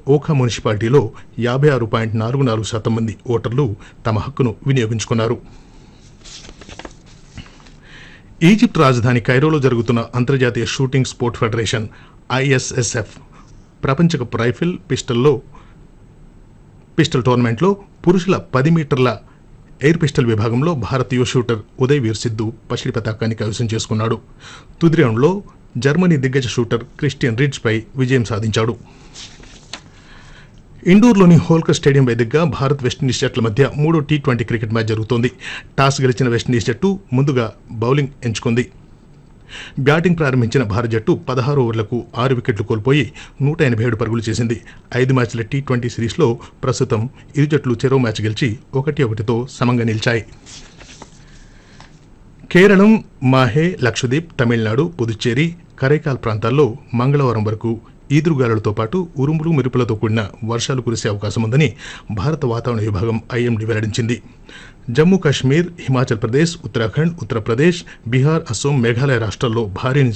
ఓఖా మున్సిపాలిటీలో యాభై ఆరు పాయింట్ నాలుగు నాలుగు శాతం మంది ఓటర్లు తమ హక్కును వినియోగించుకున్నారు ఈజిప్ట్ రాజధాని కైరోలో జరుగుతున్న అంతర్జాతీయ షూటింగ్ స్పోర్ట్ ఫెడరేషన్ ఐఎస్ఎస్ఎఫ్ ప్రపంచ కప్ రైఫిల్ పిస్టల్లో పిస్టల్ టోర్నమెంట్లో పురుషుల పది మీటర్ల ఎయిర్ పిస్టల్ విభాగంలో భారత్ యువ షూటర్ ఉదయ్ వీర్ సిద్ధు పసిడి పతాకాన్ని కైవసం చేసుకున్నాడు తుది రౌండ్లో జర్మనీ దిగ్గజ షూటర్ క్రిస్టియన్ రిడ్జ్పై విజయం సాధించాడు ఇండోర్లోని హోల్కర్ స్టేడియం వేదికగా భారత్ వెస్టిండీస్ జట్ల మధ్య మూడో టీ ట్వంటీ క్రికెట్ మ్యాచ్ జరుగుతోంది టాస్ గెలిచిన వెస్టిండీస్ జట్టు ముందుగా బౌలింగ్ ఎంచుకుంది బ్యాటింగ్ ప్రారంభించిన భారత జట్టు పదహారు ఓవర్లకు ఆరు వికెట్లు కోల్పోయి నూట ఎనభై ఏడు పరుగులు చేసింది ఐదు మ్యాచ్ల టీ ట్వంటీ సిరీస్లో ప్రస్తుతం ఇరు జట్లు చెరో మ్యాచ్ గెలిచి ఒకటి ఒకటితో సమంగా నిలిచాయి కేరళం మాహే లక్షద్వీప్ తమిళనాడు పుదుచ్చేరి కరైకాల్ ప్రాంతాల్లో మంగళవారం వరకు ఈదురుగాలులతో పాటు ఉరుములు మెరుపులతో కూడిన వర్షాలు కురిసే అవకాశం ఉందని భారత వాతావరణ విభాగం ఐఎండీ వెల్లడించింది జమ్మూ కాశ్మీర్ హిమాచల్ ప్రదేశ్ ఉత్తరాఖండ్ ఉత్తరప్రదేశ్ బీహార్ అస్సోం మేఘాలయ రాష్ట్రాల్లో భారీ నుంచి